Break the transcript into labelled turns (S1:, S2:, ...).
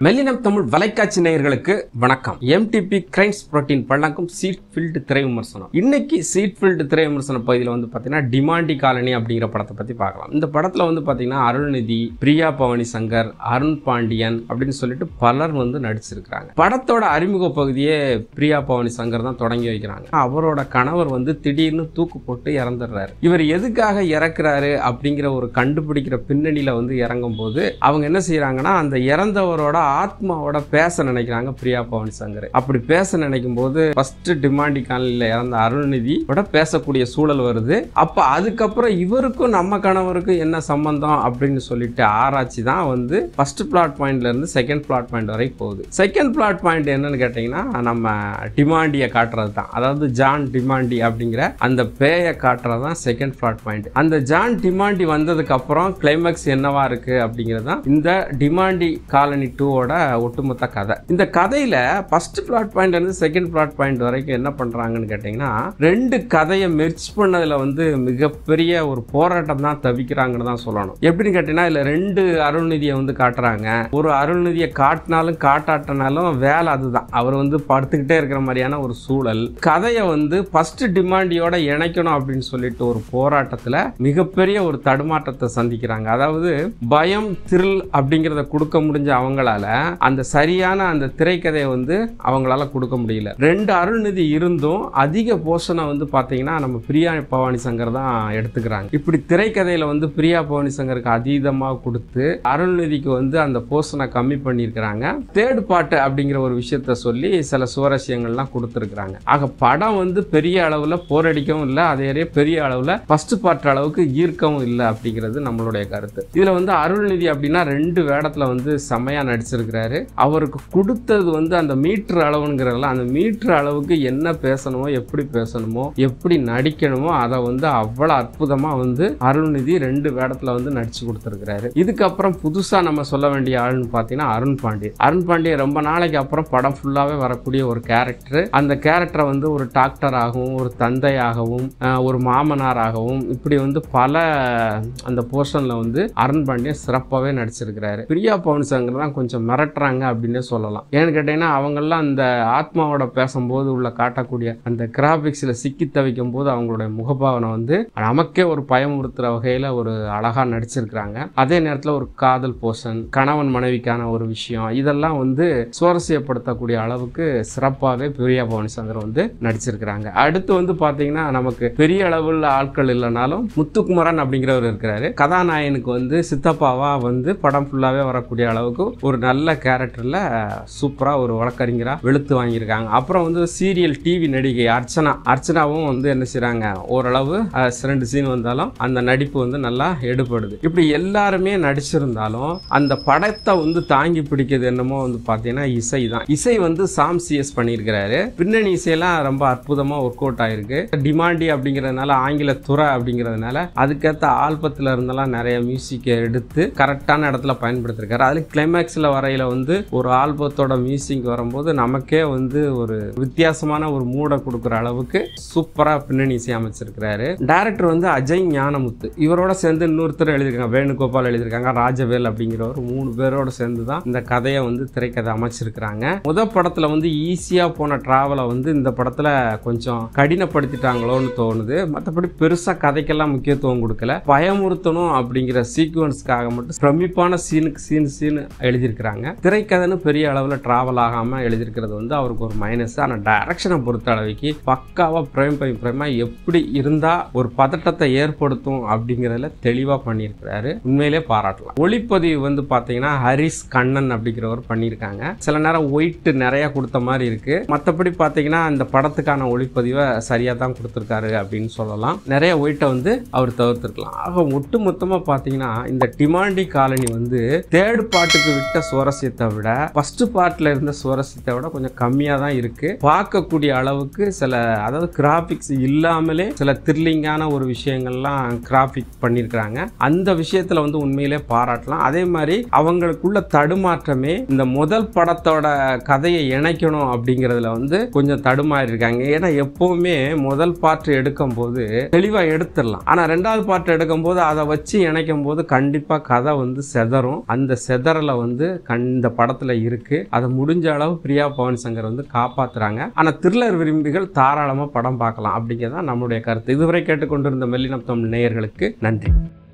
S1: மெல்லினம் தமிழ் வலைக்காட்சி நேயர்களுக்கு வணக்கம் எம்டிபி கிரைம்ஸ் புரோட்டீன் பழக்கம் சீட் ஃபீல்டு திரை விமர்சனம் இன்னைக்கு சீட் ஃபீல்டு திரை விமர்சன பகுதியில் வந்து பார்த்தீங்கன்னா டிமாண்டி காலனி அப்படிங்கிற படத்தை பற்றி பார்க்கலாம் இந்த படத்தில் வந்து பார்த்தீங்கன்னா அருள்நிதி பிரியா பவானி சங்கர் அருண் பாண்டியன் அப்படின்னு சொல்லிட்டு பலர் வந்து நடிச்சிருக்கிறாங்க படத்தோட அறிமுக பகுதியே பிரியா பவானி சங்கர் தான் தொடங்கி வைக்கிறாங்க அவரோட கணவர் வந்து திடீர்னு தூக்கு போட்டு இறந்துடுறாரு இவர் எதுக்காக இறக்குறாரு அப்படிங்கிற ஒரு கண்டுபிடிக்கிற பின்னணியில வந்து இறங்கும் போது அவங்க என்ன செய்யறாங்கன்னா அந்த இறந்தவரோட ஆத்மாவோட பேச நினைக்கிறாங்க பிரியா பவானி சங்கர் அப்படி பேச நினைக்கும் போது ஃபர்ஸ்ட் டிமாண்டி காலனில இறந்த அருள்நிதி விட பேசக்கூடிய சூழல் வருது அப்ப அதுக்கப்புறம் இவருக்கும் நம்ம கணவருக்கும் என்ன சம்பந்தம் அப்படின்னு சொல்லிட்டு ஆராய்ச்சி தான் வந்து ஃபர்ஸ்ட் பிளாட் பாயிண்ட்ல இருந்து செகண்ட் பிளாட் பாயிண்ட் வரை போகுது செகண்ட் பிளாட் பாயிண்ட் என்னன்னு கேட்டீங்கன்னா நம்ம டிமாண்டியை காட்டுறது தான் அதாவது ஜான் டிமாண்டி அப்படிங்கிற அந்த பேயை காட்டுறது தான் செகண்ட் பிளாட் பாயிண்ட் அந்த ஜான் டிமாண்டி வந்ததுக்கு அப்புறம் கிளைமேக்ஸ் என்னவா இருக்கு அப்படிங்கிறது தான் இந்த டிமாண்டி காலனி டூவோட ஒட்டுமொத்த கதை இந்த கதையில ஃபர்ஸ்ட் பிளாட் பாயிண்ட்ல இருந்து செகண்ட் பிளாட் பாயிண்ட் வரைக்கும் என்ன பண்றாங்கன்னு கேட்டீங்கன்னா ரெண்டு கதையை மெர்ச் பண்ணதுல வந்து மிகப்பெரிய ஒரு போராட்டம் தான் தவிக்கிறாங்கன்னு தான் சொல்லணும் எப்படின்னு கேட்டீங்கன்னா இதுல ரெண்டு அருள்நிதியை வந்து காட்டுறாங்க ஒரு அருள்நிதியை காட்டினாலும் காட்டாட்டினாலும் வேலை அதுதான் அவர் வந்து படுத்துக்கிட்டே இருக்கிற மாதிரியான ஒரு சூழல் கதையை வந்து ஃபர்ஸ்ட் டிமாண்டியோட இணைக்கணும் அப்படின்னு சொல்லிட்டு ஒரு போராட்டத்துல மிகப்பெரிய ஒரு தடுமாற்றத்தை சந்திக்கிறாங்க அதாவது பயம் திரில் அப்படிங்கிறத கொடுக்க முடிஞ்ச அவங்களால அந்த சரியான அந்த திரைக்கதையை வந்து அவங்களால கொடுக்க முடியல ரெண்டு அருள்நிதி இருந்தும் அதிக போஷனை வந்து பாத்தீங்கன்னா நம்ம பிரியா பவானி சங்கர் தான் எடுத்துக்கிறாங்க இப்படி திரைக்கதையில வந்து பிரியா பவானி சங்கருக்கு அதீதமாக கொடுத்து அருள்நிதிக்கு வந்து அந்த போஷனை கம்மி பண்ணியிருக்கிறாங்க தேர்ட் பாட்டு அப்படிங்கிற ஒரு விஷயத்த சொல்லி சில சுவாரஸ்யங்கள்லாம் கொடுத்துருக்குறாங்க ஆக படம் வந்து பெரிய அளவில் போரடிக்கவும் இல்லை அதே பெரிய அளவில் ஃபர்ஸ்ட் பார்ட் அளவுக்கு ஈர்க்கவும் இல்லை அப்படிங்கிறது நம்மளுடைய கருத்து இதுல வந்து அருள்நிதி அப்படின்னா ரெண்டு வேடத்துல வந்து செம்மையா நடிச்சிருக்கிறாரு அவருக்கு கொடுத்தது வந்து அந்த மீட்டர் அளவுங்கிறதுல அந்த மீட்டர் அளவுக்கு என்ன பேசணுமோ எப்படி பேசணுமோ எப்படி நடிக்கணுமோ அதை வந்து அவ்வளவு அற்புதமா வந்து அருள்நிதி ரெண்டு வேடத்துல வந்து நடிச்சு கொடுத்துருக்கிறாரு இதுக்கப்புறம் புதுசா நம்ம சொல்ல வேண்டிய ஆள்னு பார்த்தீங்கன்னா அருண் பாண்டியன் அருண் பாண்டியன் ரொம்ப நாளைக்கு அப்புறம் படம் ஃபுல்லாவே வரக்கூடிய ஒரு கேரக்டர் அந்த கேரக்டரை வந்து ஒரு டாக்டராகவும் ஒரு தந்தையாகவும் அஹ், ஒரு மாமனாராகவும் இப்படி வந்து பல அந்த போர்ஷன்ல வந்து அருண் பாண்டியன் சிறப்பாகவே நடிச்சிருக்கிறாரு பிரியா பவன் சங்கர் தான் கொஞ்சம் மிரட்டுறாங்க அப்படின்னே சொல்லலாம் ஏன்னு கேட்டீங்கன்னா அவங்கெல்லாம் அந்த ஆத்மாவோட பேசும்போது உள்ள காட்டக்கூடிய அந்த கிராபிக்ஸ்ல சிக்கி தவிக்கும் போது அவங்களுடைய முகபாவனை வந்து நமக்கே ஒரு பயமுறுத்துற வகையில ஒரு அழகா நடிச்சிருக்கிறாங்க அதே நேரத்தில் ஒரு காதல் போர்ஷன் கணவன் மனைவிக்கான ஒரு விஷயம் இதெல்லாம் வந்து சுவாரஸ்யப்படுத்தக்கூடிய அளவுக்கு சிறப்பாகவே பிரியா பவனி சங்கர் வந்து நடிச்சிருக்கிறாங்க அடுத்து வந்து பாத்தீங்கன்னா நமக்கு பெரிய அளவில் ஆட்கள் இல்லைனாலும் முத்துக்குமரன் அப்படிங்கிறவர் இருக்கிறாரு கதாநாயகனுக்கு வந்து சித்தப்பாவா வந்து படம் ஃபுல்லாவே வரக்கூடிய அளவுக்கு ஒரு நல்ல கேரக்டர்ல சூப்பரா ஒரு வழக்கறிஞரா வெளுத்து வாங்கியிருக்காங்க அப்புறம் வந்து சீரியல் டிவி நடிகை அர்ச்சனா அர்ச்சனாவும் வந்து என்ன செய்றாங்க ஓரளவு அஹ், ரெண்டு சீன் வந்தாலும் அந்த நடிப்பு வந்து நல்லா எடுபடுது இப்படி எல்லாருமே நடிச்சிருந்தாலும் அந்த படத்தை வந்து தாங்கி பிடிக்கிறது என்னமோ வந்து பாத்தீங்கன்னா இசை தான் இசை வந்து சாம் சிஎஸ் பண்ணியிருக்கிறாரு பின்னணி இசையெல்லாம் ரொம்ப அற்புதமா ஒர்க் அவுட் ஆயிருக்கு டிமாண்டி அப்படிங்கிறதுனால ஆங்கில துறை அப்படிங்கிறதுனால அதுக்கேற்ற ஆல்பத்துல இருந்தெல்லாம் நிறைய மியூசிக் எடுத்து கரெக்டான இடத்துல பயன்படுத்திருக்காரு அதுல கிளைமேக்ஸ்ல வரையில வந்து ஒரு ஆல்பத்தோட மியூசிக் வரும்போது நமக்கே வந்து ஒரு வித்தியாசமான ஒரு மூடை கொடுக்குற அளவுக்கு சூப்பரா பின்னணி இசை அமைச்சிருக்கிறாரு டைரக்டர் வந்து அஜய் ஞானமுத்து இவரோட சேர்ந்து இன்னொருத்தர் எழுதியிருக்காங்க வேணுகோபால் எழுதியிருக்காங்க ராஜவேல் அப்படிங்கிறவர் மூணு பேரோட சேர்ந்து தான் இந்த கதையை வந்து திரைக்கதை அமைச்சிருக்கிறாங்க முத படத்துல வந்து ஈஸியா போன டிராவலை வந்து இந்த படத்துல கொஞ்சம் கடினப்படுத்திட்டாங்களோன்னு தோணுது மற்றபடி பெருசா கதைக்கெல்லாம் முக்கியத்துவம் கொடுக்கல பயமுறுத்தணும் அப்படிங்கிற சீக்வன்ஸ்க்காக மட்டும் பிரமிப்பான சீனுக்கு சீன் சீன் எழுதியிருக்கிறாங்க திரைக்கதைன்னு பெரிய அளவில் டிராவல் ஆகாம எழுதியிருக்கிறது வந்து அவருக்கு ஒரு மைனஸ் ஆனால் டைரக்ஷனை பொறுத்த அளவுக்கு பக்காவா பிரேம் பை பிரேமா எப்படி இருந்தா ஒரு பதட்டத்தை ஏற்படுத்தும் அப்படிங்கிறதுல தெளிவா பண்ணியிருக்கிறாரு உண்மையிலே பாராட்டலாம் ஒளிப்பதிவு வந்து பாத்தீங்கன்னா ஹரிஸ் கண்ணன் அப்படிங்கிறவர் பண்ணியிருக்காங்க சில நேரம் ஒயிட் நிறைய கொடுத்த மாதிரி இருக்கு மற்றபடி பாத்தீங்கன்னா இந்த படத்துக்கான ஒளிப்பதிவை சரியா தான் கொடுத்துருக்காரு அப்படின்னு சொல்லலாம் நிறைய ஒயிட்டை வந்து அவர் தவிர்த்திருக்கலாம் ஆக ஒட்டு மொத்தமா பாத்தீங்கன்னா இந்த டிமாண்டி காலனி வந்து தேர்ட் பார்ட்டுக்கு விட்ட சுவாரஸ்யத்தை விட ஃபர்ஸ்ட் பார்ட்ல இருந்த சுவாரஸ்யத்தை விட கொஞ்சம் கம்மியா தான் இருக்கு பார்க்கக்கூடிய அளவுக்கு சில அதாவது கிராபிக்ஸ் இல்லாமலே சில த்ரில்லிங்கான ஒரு விஷயங்கள்லாம் கிராபிக் பண்ணியிருக்கிறாங்க அந்த விஷயத்துல வந்து உண்மையிலே பாராட்டலாம் அதே மாதிரி அவங்களுக்குள்ள தடுமாற்றமே இந்த முதல் படத்தோட கதையை இணைக்கணும் அப்படிங்கிறதுல வந்து கொஞ்சம் தடுமாறி இருக்காங்க ஏன்னா எப்பவுமே முதல் பார்ட் எடுக்கும் போது தெளிவா எடுத்துடலாம் ஆனா ரெண்டாவது பார்ட் எடுக்கும் போது அதை வச்சு இணைக்கும் போது கண்டிப்பா கதை வந்து செதறும் அந்த செதறலை வந்து கண் இந்த படத்துல இருக்கு அதை முடிஞ்ச அளவு பிரியா பவன் சங்கர் வந்து காப்பாத்துறாங்க ஆனா த்ரில்லர் விரும்பிகள் தாராளமா படம் பார்க்கலாம் அப்படிங்கிறதான் நம்மளுடைய கருத்து இதுவரை கேட்டுக்கொண்டிருந்த மெல்லினம் தமிழ் நேயர்களுக்கு நன்றி